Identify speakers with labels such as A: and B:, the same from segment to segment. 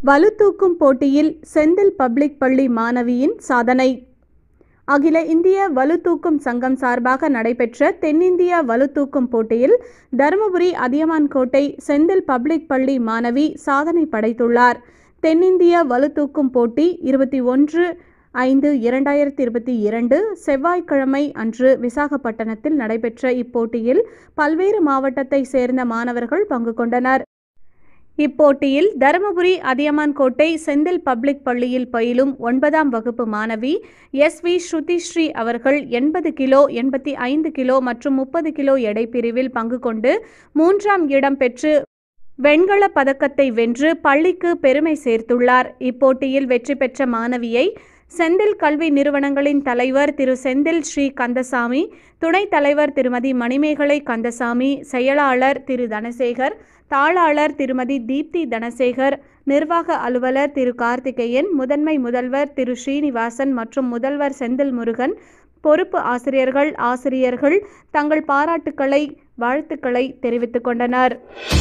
A: வலுதூக்கும் போட்டியில் செந்தில் பப்ளிக் பள்ளி மாணவியின் சாதனை அகில இந்திய வலுதூக்கும் சங்கம் சார்பாக நடைபெற்ற தென்னிந்திய வலுதூக்கும் போட்டியில் தருமபுரி அதியமான்கோட்டை செந்தில் பப்ளிக் பள்ளி மாணவி சாதனை படைத்துள்ளார் தென்னிந்திய வலுதூக்கும் போட்டி இருபத்தி ஒன்று ஐந்து இரண்டாயிரத்தி இருபத்தி இரண்டு செவ்வாய்க்கிழமை அன்று விசாகப்பட்டினத்தில் நடைபெற்ற இப்போட்டியில் பல்வேறு மாவட்டத்தை சேர்ந்த மாணவர்கள் பங்கு கொண்டனர் இப்போட்டியில் தருமபுரி அதியமான்கோட்டை செந்தில் பப்ளிக் பள்ளியில் பயிலும் ஒன்பதாம் வகுப்பு மாணவி எஸ் வி ஸ்ருதிஸ்ரீ அவர்கள் எண்பது கிலோ எண்பத்தி ஐந்து கிலோ மற்றும் முப்பது கிலோ எடை பிரிவில் பங்கு கொண்டு மூன்றாம் இடம் பெற்று வெண்கலப் பதக்கத்தை வென்று பள்ளிக்கு பெருமை சேர்த்துள்ளார் இப்போட்டியில் வெற்றி பெற்ற மாணவியை செந்தில் கல்வி நிறுவனங்களின் தலைவர் திரு செந்தில் ஸ்ரீ கந்தசாமி துணைத் தலைவர் திருமதி மணிமேகலை கந்தசாமி செயலாளர் திரு தனசேகர் தாளாளர் திருமதி தீப்தி தனசேகர் நிர்வாக அலுவலர் திரு கார்த்திகேயன் முதன்மை முதல்வர் திரு ஸ்ரீனிவாசன் மற்றும் முதல்வர் செந்தில் முருகன் பொறுப்பு ஆசிரியர்கள் ஆசிரியர்கள் தங்கள் பாராட்டுக்களை வாழ்த்துக்களை தெரிவித்துக் கொண்டனர்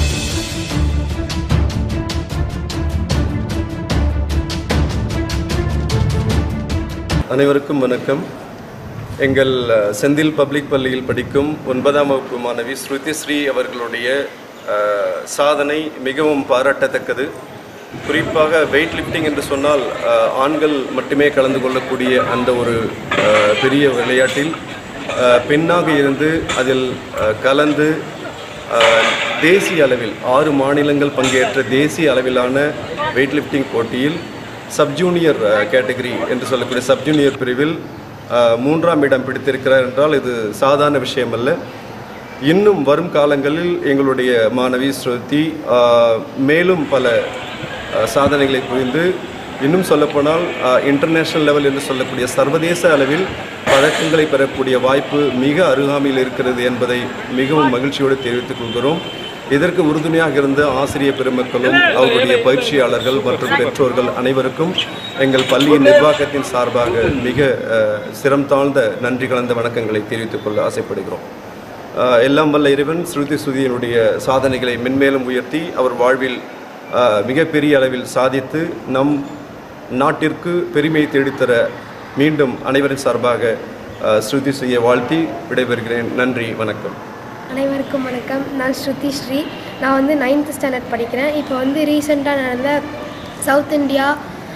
B: அனைவருக்கும் வணக்கம் எங்கள் அஹ், செந்தில் பப்ளிக் பள்ளியில் படிக்கும் ஒன்பதாம் வகுப்பு மாணவி ஸ்ருதி ஸ்ரீ அவர்களுடைய அஹ், சாதனை மிகவும் பாராட்டத்தக்கது குறிப்பாக வெயிட் லிஃப்டிங் என்று சொன்னால் அஹ், ஆண்கள் மட்டுமே கலந்து கொள்ளக்கூடிய அந்த ஒரு அஹ், பெரிய விளையாட்டில் அஹ், பெண்ணாக இருந்து அதில் அஹ், கலந்து அஹ், தேசிய அளவில் ஆறு மாநிலங்கள் பங்கேற்ற தேசிய அளவிலான வெயிட் லிஃப்டிங் போட்டியில் சப்ஜூனியர் கேட்டகரி என்று சொல்லக்கூடிய சப்ஜூனியர் பிரிவில் அஹ், மூன்றாம் இடம் பிடித்திருக்கிறார் என்றால் இது சாதாரண விஷயமல்ல இன்னும் வரும் காலங்களில் எங்களுடைய மாணவி ஸ்ருதி அஹ், மேலும் பல அஹ், சாதனைகளை புரிந்து இன்னும் சொல்லப்போனால் இன்டர்நேஷனல் லெவல் என்று சொல்லக்கூடிய சர்வதேச அளவில் பதக்கங்களை பெறக்கூடிய வாய்ப்பு மிக அருகாமையில் இருக்கிறது என்பதை மிகவும் மகிழ்ச்சியோடு தெரிவித்துக் கொள்கிறோம் இதற்கு உறுதுணையாக இருந்த ஆசிரியர் பெருமக்களும் அவருடைய பயிற்சியாளர்கள் மற்றும் பெற்றோர்கள் அனைவருக்கும் எங்கள் பள்ளியின் நிர்வாகத்தின் சார்பாக மிக அஹ், சிரம் தாழ்ந்த நன்றி கலந்த வணக்கங்களை தெரிவித்துக் கொள்ள ஆசைப்படுகிறோம் அஹ், எல்லாம் வல்ல இறைவன் ஸ்ருதி சுதியினுடைய சாதனைகளை மென்மேலும் உயர்த்தி அவர் வாழ்வில் அஹ், மிகப்பெரிய அளவில் சாதித்து நம் நாட்டிற்கு பெருமையை தேடித்தர மீண்டும் அனைவரின் சார்பாக அஹ், ஸ்ருதி சுதியை வாழ்த்தி விடைபெறுகிறேன் நன்றி வணக்கம்
C: அனைவருக்கும் வணக்கம் நான் ஸ்ருதி ஸ்ரீ நான் வந்து நைன்த் ஸ்டாண்டர்ட் படிக்கிறேன் இப்போ வந்து ரீசெண்டாக நடந்த சவுத் இந்தியா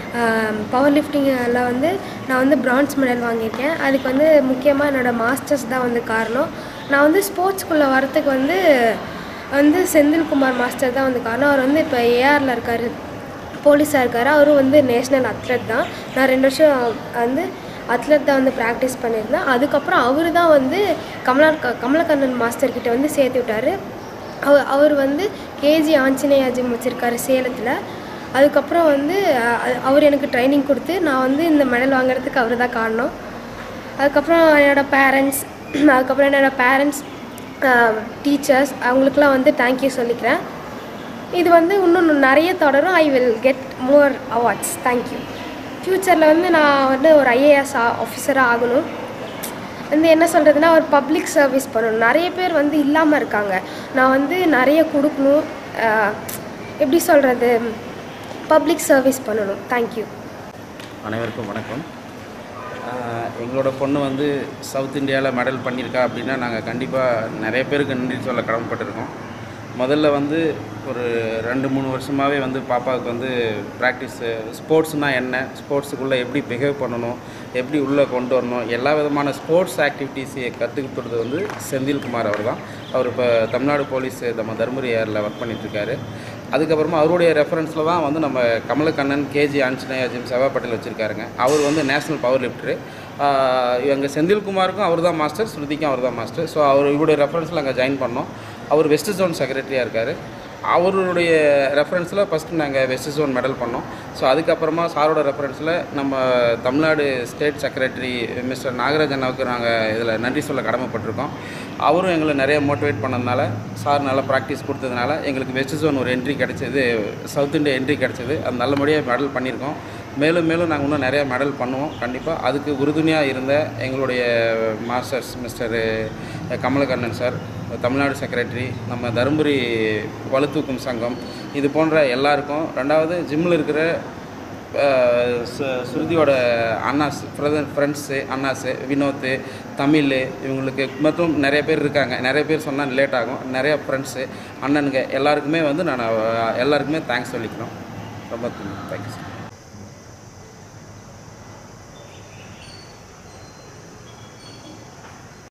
C: பவர் லிஃப்டிங்கில் வந்து நான் வந்து பிரான்ஸ் மெடல் வாங்கியிருக்கேன் அதுக்கு வந்து முக்கியமாக என்னோடய மாஸ்டர்ஸ் தான் வந்து காரணம் நான் வந்து ஸ்போர்ட்ஸ்குள்ளே வரத்துக்கு வந்து வந்து செந்தில்குமார் மாஸ்டர் தான் வந்து காரணம் அவர் வந்து இப்போ ஏஆரில் இருக்கார் போலீஸாக இருக்கார் அவரும் வந்து நேஷ்னல் அத்லட் தான் நான் ரெண்டு வருஷம் வந்து அத்லட் தான் வந்து ப்ராக்டிஸ் பண்ணியிருந்தேன் அதுக்கப்புறம் அவர் தான் வந்து கமலா கமலக்கண்ணன் மாஸ்டர் கிட்ட வந்து சேர்த்து விட்டார் அவர் அவர் வந்து கேஜி ஆஞ்சநேயா ஜிம் வச்சுருக்காரு சேலத்தில் அதுக்கப்புறம் வந்து அ- அவர் எனக்கு ட்ரைனிங் கொடுத்து நான் வந்து இந்த மெடல் வாங்குறதுக்கு அவர் தான் காரணம் அதுக்கப்புறம் என்னோடய பேரண்ட்ஸ் அதுக்கப்புறம் என்னோடய பேரண்ட்ஸ் டீச்சர்ஸ் அவங்களுக்குலாம் வந்து தேங்க்யூ சொல்லிக்கிறேன் இது வந்து இன்னும் நிறைய தொடரும் I will get more awards thank you ஃப்யூச்சரில் வந்து நான் வந்து ஒரு ஐஏஎஸ் ஆஃபீஸராக ஆகணும் வந்து என்ன சொல்கிறதுனா ஒரு பப்ளிக் சர்வீஸ் பண்ணணும் நிறைய பேர் வந்து இல்லாமல் இருக்காங்க நான் வந்து நிறைய கொடுக்கணும் அஹ், எப்படி சொல்கிறது பப்ளிக் சர்வீஸ் பண்ணணும் தேங்க்யூ
D: அனைவருக்கும் வணக்கம் ஆஹ் எங்களோட பொண்ணு வந்து சவுத் இந்தியாவில் மெடல் பண்ணியிருக்கா அப்படின்னா நாங்கள் கண்டிப்பாக நிறைய பேருக்கு நன்றி சொல்ல கடமைப்பட்டிருக்கோம் முதல்ல வந்து ஒரு ரெண்டு மூணு வருஷமாகவே வந்து பாப்பாவுக்கு வந்து ப்ராக்டிஸு ஸ்போர்ட்ஸ்னால் என்ன ஸ்போர்ட்ஸுக்குள்ளே எப்படி பிஹேவ் பண்ணணும் எப்படி உள்ளே கொண்டு வரணும் எல்லா விதமான ஸ்போர்ட்ஸ் ஆக்டிவிட்டீஸை கற்றுக்கிட்டது வந்து செந்தில்குமார் அவர் தான் அவர் இப்போ தமிழ்நாடு போலீஸ் நம்ம தருமபுரி ஏரில் ஒர்க் பண்ணிகிட்ருக்காரு அதுக்கப்புறமா அவருடைய ரெஃபரன்ஸில் தான் வந்து நம்ம கமலக்கண்ணன் கேஜி ஆஞ்சநேயா ஜிம் செவா பட்டேல் வச்சுருக்காருங்க அவர் வந்து நேஷனல் பவர் லிஃப்டரு எங்கள் செந்தில்குமாருக்கும் அவர் தான் மாஸ்டர் ஸ்ருதிக்கும் அவர் தான் மாஸ்டர் ஸோ அவர் இவருடைய ரெஃபரன்ஸில் அங்கே ஜாயின் பண்ணோம் அவர் வெஸ்ட் ஜோன் செக்ரட்டரியாக இருக்கார் அவருடைய ரெஃபரன்ஸில் ஃபஸ்ட்டு நாங்கள் வெஸ்ட் ஜோன் மெடல் பண்ணோம் ஸோ அதுக்கப்புறமா சாரோட ரெஃபரன்ஸில் நம்ம Tamil Nadu state secretary mister Nagaraj அண்ணாவுக்கு நாங்கள் இதில் நன்றி சொல்ல கடமைப்பட்டிருக்கோம் அவரும் எங்களை நிறைய மோட்டிவேட் பண்ணதுனால சார் நல்லா ப்ராக்டிஸ் கொடுத்ததுனால எங்களுக்கு வெஸ்ட் ஜோன் ஒரு என்ட்ரி கிடச்சிது சவுத் இந்தியா என்ட்ரி கிடச்சிது அது நல்லபடியாக மெடல் பண்ணியிருக்கோம் மேலும் மேலும் நாங்கள் இன்னும் நிறைய மெடல் பண்ணுவோம் கண்டிப்பாக அதுக்கு உறுதுணையாக இருந்த எங்களுடைய masters mister Kamalakannan sir Tamil Nadu secretary நம்ம தருமபுரி வலுத்தூக்கும் சங்கம் இது போன்ற எல்லாருக்கும் ரெண்டாவது ஜிம்மில் இருக்கிற அஹ், சு- ஸ்ருதியோட அண்ணாஸ் பிரதர் ஃப்ரெண்ட்ஸு அண்ணாஸு வினோத்து தமிழ் இவங்களுக்கு மற்றும் நிறைய பேர் இருக்காங்க நிறைய பேர் சொன்னால் லேட் ஆகும் நிறைய ஃப்ரெண்ட்ஸு அண்ணனுங்க எல்லாருக்குமே வந்து நான் அஹ், எல்லாருக்குமே தேங்க்ஸ் சொல்லிக்கிறோம் ரொம்ப தேங்க்ஸ்